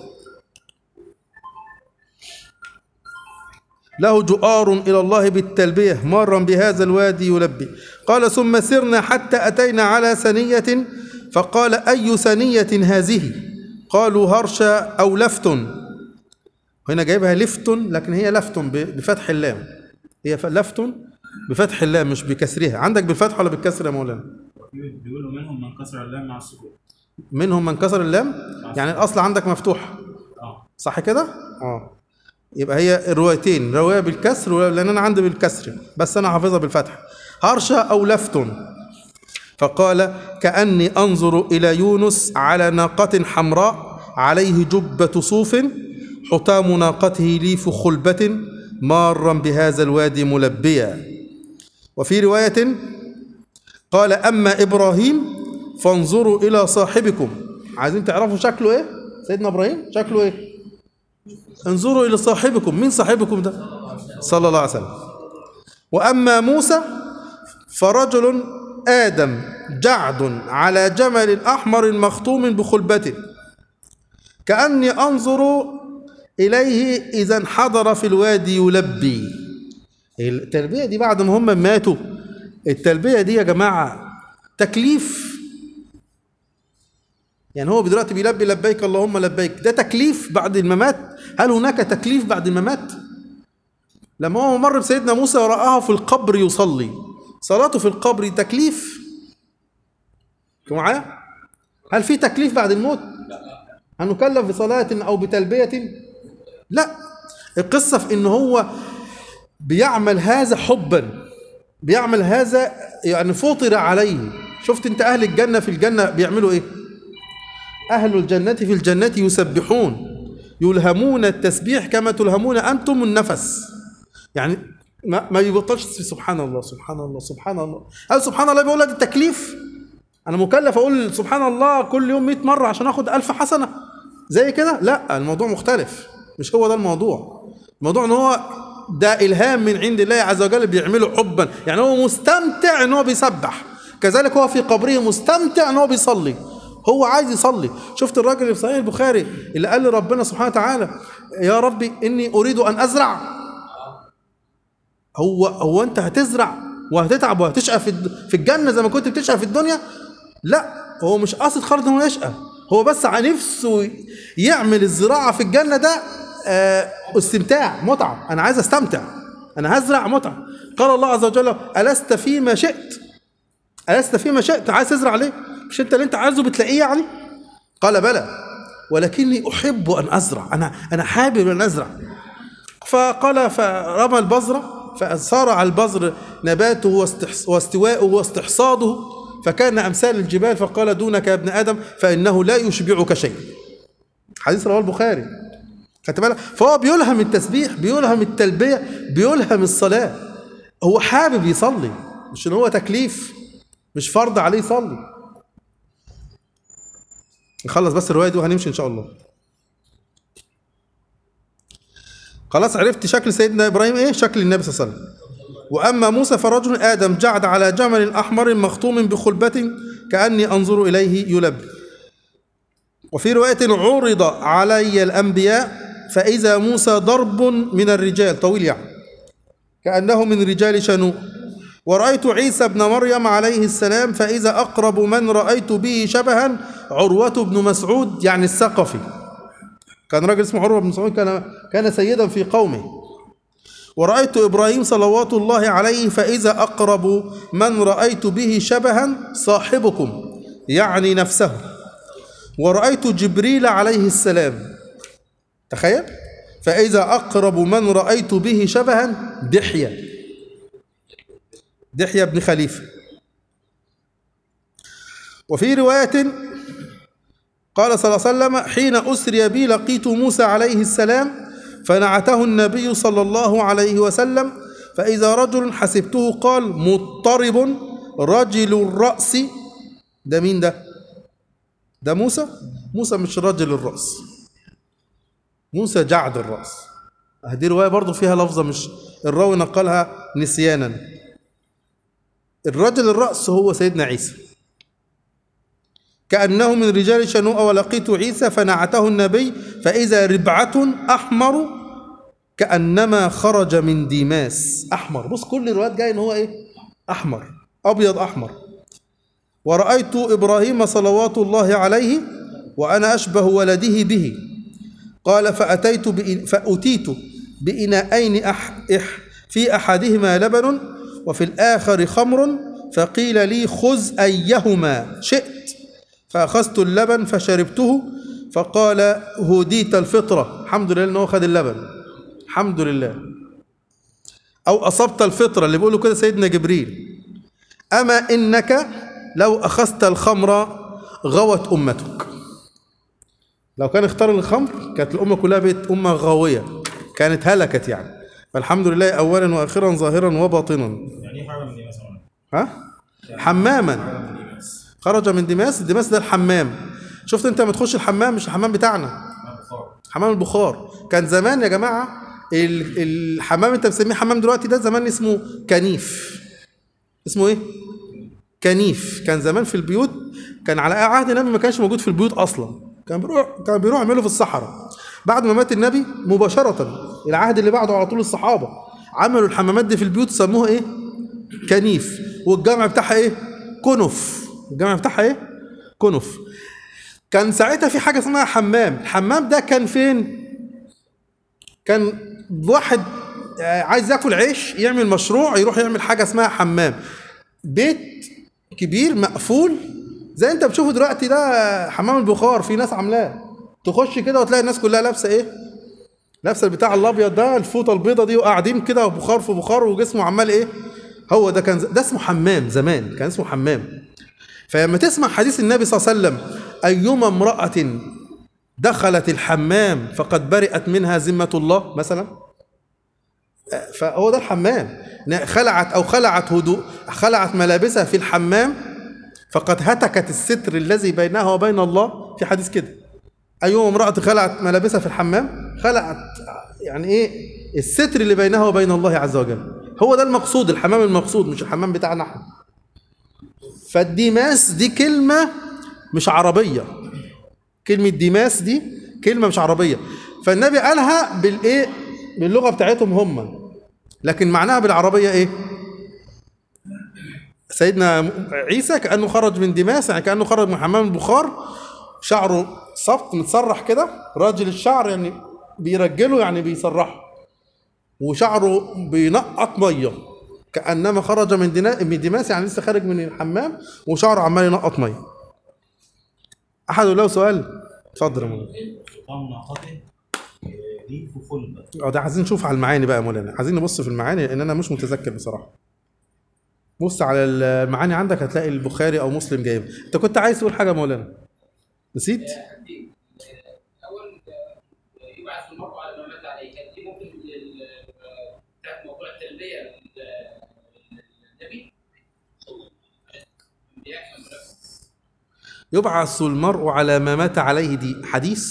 له جؤار إلى الله بالتلبية مارا بهذا الوادي يلبي قال ثم سرنا حتى أتينا على ثنية فقال أي ثنية هذه قالوا هرشا أو لفت هنا جايبها لفت لكن هي لفت ب- بفتح اللام هي ف- لفت بفتح اللام مش بكسرها عندك بالفتح ولا بالكسر يا مولانا بيقولوا منهم من كسر اللام مع السكون منهم من كسر اللام يعني الأصل عندك مفتوح اه صح كده؟ اه يبقى هي الروايتين رواية بالكسر ورواية- لأن أنا عندي بالكسر بس أنا حافظها بالفتح هرشا أو لفت فقال كأني أنظر إلى يونس على ناقة حمراء عليه جبة صوف حطام ناقته ليف خلبة مارا بهذا الوادي ملبيا وفي رواية قال أما إبراهيم فانظروا إلى صاحبكم عايزين تعرفوا شكله إيه؟ سيدنا إبراهيم شكله إيه؟ انظروا إلى صاحبكم مين صاحبكم ده صلى الله عليه وسلم وأما موسى فرجل آدم جعد على جمل أحمر مخطوم بخلبته كأني أنظر إليه إذا انحدر في الوادي يلبي التلبية دي بعد ما هم ماتوا التلبية دي يا جماعة تكليف يعني هو دلوقتي بيلبي لبيك اللهم لبيك ده تكليف بعد الممات هل هناك تكليف بعد الممات لما هو مر بسيدنا موسى ورآه في القبر يصلي صلاته في القبر تكليف انتوا معايا هل في تكليف بعد الموت هل نكلف بصلاة أو بتلبية لا القصة في إن هو بيعمل هذا حبا بيعمل هذا يعني فطر عليه شفت انت أهل الجنة في الجنة بيعملوا إيه أهل الجنة في الجنة يسبحون يلهمون التسبيح كما تلهمون أنتم النفس يعني ما, ما يبطلش سبحان الله سبحان الله سبحان الله هل سبحان الله بيقول لك التكليف أنا مكلف أقول سبحان الله كل يوم 100 مرة عشان آخد ألف حسنة زي كده لا الموضوع مختلف مش هو ده الموضوع الموضوع ان هو ده إلهام من عند الله عز وجل بيعمله حبا يعني هو مستمتع ان هو بيسبح كذلك هو في قبره مستمتع ان هو بيصلي هو عايز يصلي شفت الراجل اللي في صحيح البخاري اللي قال لربنا سبحانه وتعالى يا ربي اني اريد ان ازرع هو هو انت هتزرع وهتتعب وهتشقى في الد- في الجنه زي ما كنت بتشقى في الدنيا لا هو مش قاصد خالص انه يشقى هو بس على نفسه يعمل الزراعه في الجنه ده آه، استمتاع متعه انا عايز استمتع انا هزرع متعه قال الله عز وجل الست فيما شئت الست فيما شئت عايز تزرع ليه مش انت اللي انت عايزه بتلاقيه يعني قال بلى ولكني احب ان ازرع انا انا حابب ان ازرع فقال فرمى البذرة فصار على البذر نباته واستحص- واستواؤه واستحصاده فكان أمثال الجبال فقال دونك يا ابن آدم فإنه لا يشبعك شيء حديث رواه البخاري خدت بالك فهو بيلهم التسبيح بيلهم التلبية بيلهم الصلاة هو حابب يصلي مش ان هو تكليف مش فرض عليه يصلي نخلص بس الرواية دي وهنمشي إن شاء الله خلاص عرفت شكل سيدنا ابراهيم ايه شكل النبي صلى الله عليه وسلم واما موسى فرجل ادم جعد على جمل احمر مخطوم بخلبة كاني انظر اليه يلبي وفي روايه عرض علي الانبياء فاذا موسى ضرب من الرجال طويل يعني كانه من رجال شنوء ورأيت عيسى ابن مريم عليه السلام فإذا أقرب من رأيت به شبها عروة بن مسعود يعني الثقفي كان راجل اسمه عروة بن مسعود كان كان سيدا في قومه ورأيت إبراهيم صلوات الله عليه فإذا أقرب من رأيت به شبها صاحبكم يعني نفسه ورأيت جبريل عليه السلام تخيل فإذا أقرب من رأيت به شبها دحية دحية بن خليفة وفي رواية قال صلى الله عليه وسلم حين أسري بي لقيت موسى عليه السلام فنعته النبي صلى الله عليه وسلم فإذا رجل حسبته قال مضطرب رجل الرأس ده مين ده؟ ده موسى؟ موسى مش رجل الرأس موسى جعد الرأس هذه رواية برضو فيها لفظة مش الراوي نقلها نسيانا الرجل الرأس هو سيدنا عيسى كأنه من رجال شنوء ولقيت عيسى فنعته النبي فإذا ربعة أحمر كأنما خرج من ديماس أحمر بص كل الروايات جاي إن هو إيه أحمر أبيض أحمر ورأيت إبراهيم صلوات الله عليه وأنا أشبه ولده به قال فأتيت بإن فأتيت بإناءين أح إح في أحدهما لبن وفي الآخر خمر فقيل لي خذ أيهما شئت فأخذت اللبن فشربته فقال هديت الفطرة الحمد لله أنه خد اللبن الحمد لله أو أصبت الفطرة اللي بيقولوا كده سيدنا جبريل أما إنك لو أخذت الخمر غوت أمتك لو كان اختار الخمر كانت الأمة كلها بقت أمة غاوية كانت هلكت يعني فالحمد لله أولا وآخرا ظاهرا وباطنا يعني ايه حاجه من دي مثلا؟ ها حماما حاجه من دي بس خرج من دماس الدماس ده الحمام شفت انت لما تخش الحمام مش الحمام بتاعنا ما بخار حمام البخار كان زمان يا جماعه ال- الحمام انت بتسميه حمام دلوقتي ده زمان اسمه كنيف اسمه ايه كنيف كان زمان في البيوت كان على عهد النبي ما كانش موجود في البيوت اصلا كان بيروح كان بيروح يعمله في الصحراء بعد ما مات النبي مباشره العهد اللي بعده على طول الصحابه عملوا الحمامات دي في البيوت سموها ايه كنيف والجامع بتاعها ايه كنف الجامع بتاعها ايه كنف كان ساعتها في حاجه اسمها حمام الحمام ده كان فين كان واحد آه، عايز ياكل عيش يعمل مشروع يروح يعمل حاجه اسمها حمام بيت كبير مقفول زي انت بتشوفه دلوقتي ده حمام البخار في ناس عاملاه تخش كده وتلاقي الناس كلها لابسه ايه لابسه البتاع الابيض ده الفوطه البيضه دي وقاعدين كده بخار في بخار وجسمه عمال ايه هو ده كان ده اسمه حمام زمان كان اسمه حمام فلما تسمع حديث النبي صلى الله عليه وسلم أيما امرأة دخلت الحمام فقد برئت منها ذمة الله مثلا فهو ده الحمام خلعت أو خلعت هدوء خلعت ملابسها في الحمام فقد هتكت الستر الذي بينها وبين الله في حديث كده أيما امرأة خلعت ملابسها في الحمام خلعت يعني إيه الستر اللي بينها وبين الله عز وجل هو ده المقصود الحمام المقصود مش الحمام بتاعنا احنا فالديماس دي كلمة مش عربية كلمة ديماس دي كلمة مش عربية فالنبي قالها بالإيه باللغة بتاعتهم هم لكن معناها بالعربية إيه سيدنا عيسى كأنه خرج من ديماس يعني كأنه خرج من حمام البخار شعره صبت متسرح كده راجل الشعر يعني بيرجله يعني بيسرحه وشعره بينقط ميه كانما خرج من دنا... من دماس يعني لسه خارج من الحمام وشعره عمال ينقط ميه احد له سؤال اتفضل يا مولانا قام ناقته ليه في خلبة اه ده عايزين نشوف على المعاني بقى يا مولانا عايزين نبص في المعاني لان انا مش متذكر بصراحه بص على المعاني عندك هتلاقي البخاري او مسلم جايب انت كنت عايز تقول حاجه يا مولانا نسيت اول يبعث المرء على ما مات عليه كانت دي ممكن لل- بتاعت موضوع التلبيه لل- للنبي الانبياء كانوا لهم. يبعث المرء على ما مات عليه دي حديث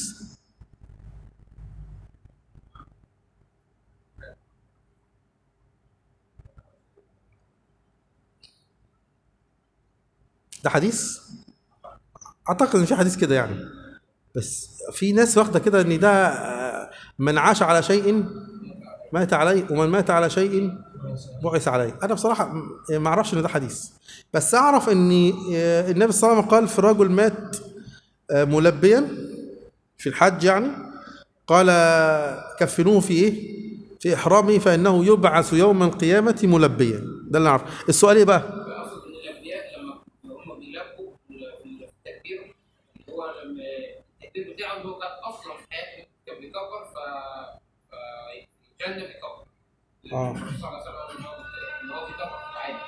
ده حديث اعتقد ان في حديث كده يعني بس في ناس واخده كده ان ده آه، من عاش على شيء مات عليه ومن مات على شيء بعث عليه انا بصراحه م- ما اعرفش ان ده حديث بس اعرف ان آه، النبي صلى الله عليه وسلم قال في رجل مات آه، ملبيا في الحج يعني قال كفنوه في ايه في احرامه فانه يبعث يوم القيامه ملبيا ده اللي اعرفه السؤال ايه بقى فاقصد ان الانبياء لما هم بيلبوا في في التكبير هو لما التكبير بتاعه اللي هو كان اصلا في حياته كان بيكبر ف ف الجنه بيكبر آه. الرسول صلى الله عليه وسلم ان هو ان هو بيكبر في العادي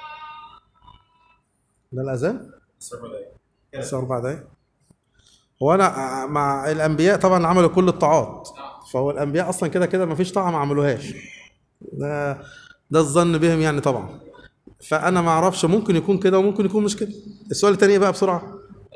ده الاذان السبع دقايق لسه اربع دقايق هو انا آه، مع الانبياء طبعا عملوا كل الطاعات فهو الانبياء اصلا كده كده ما فيش طاعه ما عملوهاش ده ده الظن بهم يعني طبعا فانا ما اعرفش ممكن يكون كده وممكن يكون مش كده السؤال الثاني بقى بسرعه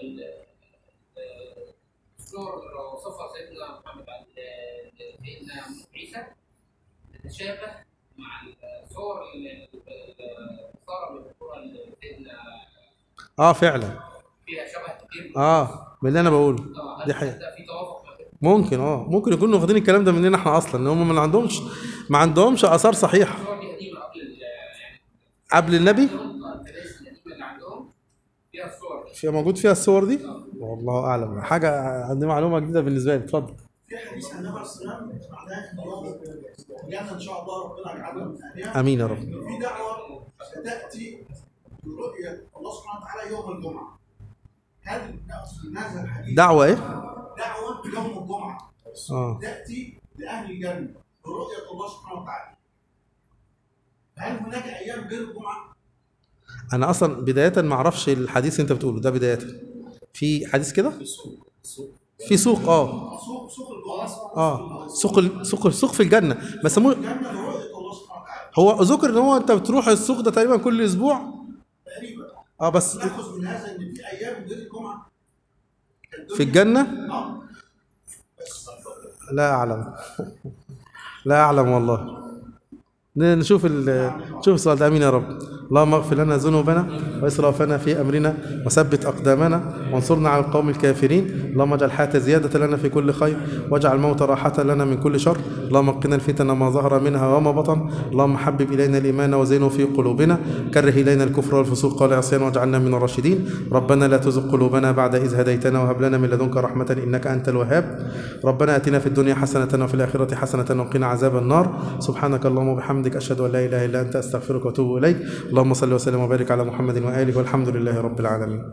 صور وصفها سيدنا محمد عن سيدنا عيسى تتشابه مع الصور اللي صار بالصورة اللي سيدنا اه فعلا فيها شبه كتير اه من اللي انا بقوله آه، هل دي حقيقة. ده في توافق ما بين ممكن اه ممكن يكونوا واخدين الكلام ده مننا احنا اصلا ان هم ما عندهمش ما عندهمش اثار صحيحه الصور دي قديمة قبل ال- يعني قبل النبي عندهم الكنائس القديمة اللي عندهم فيها الصور في موجود فيها الصور دي والله اعلم حاجه عندي معلومه جديده بالنسبه لي اتفضل في حديث عن النبي عليه الصلاه والسلام معناه ان الله الجنه ان شاء الله ربنا يجعلنا من اهلها امين يا رب في دعوه ستاتي برؤيه الله سبحانه وتعالى يوم الجمعه هل نقصد من هذا الحديث دعوه ايه دعوه يوم الجمعه اه تاتي لاهل الجنه برؤيه الله سبحانه وتعالى هل هناك ايام غير الجمعه؟ انا اصلا بدايه ما اعرفش الحديث اللي انت بتقوله ده بدايه في حديث كده في سوق اه سوق سوق الجمعه اه سوق ال- سوق سوق في الجنه ما سموه الجنه برؤيه الله سبحانه وتعالى هو ذكر ان هو انت بتروح السوق ده تقريبا كل اسبوع تقريبا اه بس ناخذ من هذا ان في ايام غير الجمعه في الجنه اه لا اعلم لا اعلم والله ن- نشوف ال- نشوف السؤال ده امين يا رب اللهم اغفر لنا ذنوبنا واسرافنا في امرنا وثبت اقدامنا وانصرنا على القوم الكافرين اللهم اجعل الحياه زياده لنا في كل خير واجعل الموت راحه لنا من كل شر اللهم قنا الفتن ما ظهر منها وما بطن اللهم حبب الينا الايمان وزينه في قلوبنا كره الينا الكفر والفسوق والعصيان واجعلنا من الراشدين ربنا لا تزغ قلوبنا بعد اذ هديتنا وهب لنا من لدنك رحمه انك انت الوهاب ربنا اتنا في الدنيا حسنه وفي الاخره حسنه وقنا عذاب النار سبحانك اللهم وبحمدك اشهد ان لا اله الا انت استغفرك واتوب اليك اللهم صل وسلم وبارك على محمد واله والحمد لله رب العالمين